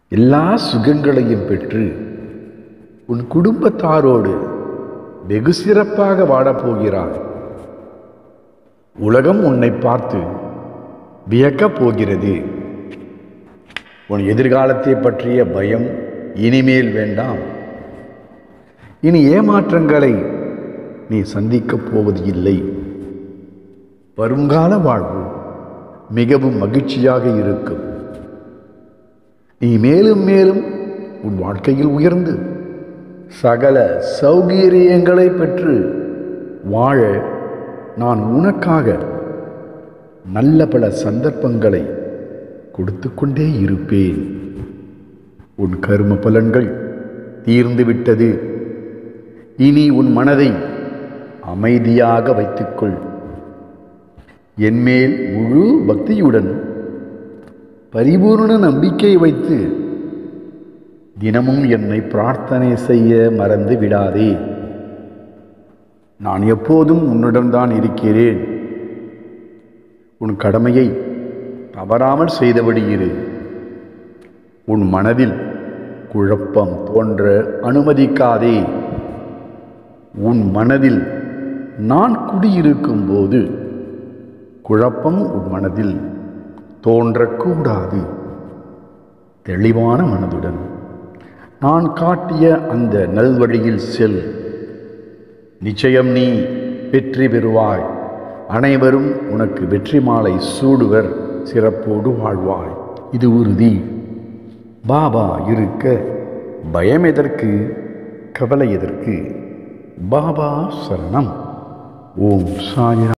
எல்லா சுகங்களையும் பெற்று உன் குடும்பத்தாரோடு வெகு சிறப்பாக வாழப்போகிறாய் உலகம் உன்னை பார்த்து வியக்கப் போகிறது உன் எதிர்காலத்தை பற்றிய பயம் இனிமேல் வேண்டாம் இனி ஏமாற்றங்களை நீ சந்திக்கப் போவது இல்லை வருங்கால வாழ்வு மிகவும் மகிழ்ச்சியாக இருக்கும் நீ மேலும் மேலும் உன் வாழ்க்கையில் உயர்ந்து சகல சௌகரியங்களை பெற்று வாழ நான் உனக்காக நல்ல பல சந்தர்ப்பங்களை கொடுத்து கொண்டே இருப்பேன் உன் கர்ம பலன்கள் தீர்ந்து விட்டது இனி உன் மனதை அமைதியாக வைத்துக்கொள் என்மேல் முழு பக்தியுடன் பரிபூர்ண நம்பிக்கை வைத்து தினமும் என்னை பிரார்த்தனை செய்ய மறந்து விடாதே நான் எப்போதும் உன்னிடம்தான் இருக்கிறேன் உன் கடமையை தவறாமல் செய்தபடி இரு உன் மனதில் குழப்பம் தோன்ற அனுமதிக்காதே உன் மனதில் நான் குடியிருக்கும் போது குழப்பம் உன் மனதில் தோன்றக்கூடாது தெளிவான மனதுடன் நான் காட்டிய அந்த நல்வழியில் செல் நிச்சயம் நீ வெற்றி பெறுவாய் அனைவரும் உனக்கு வெற்றி மாலை சூடுவர் சிறப்போடு வாழ்வாய் இது உறுதி பாபா இருக்க பயம் எதற்கு கவலை எதற்கு பாபா சரணம் ஓம் சாயிராம்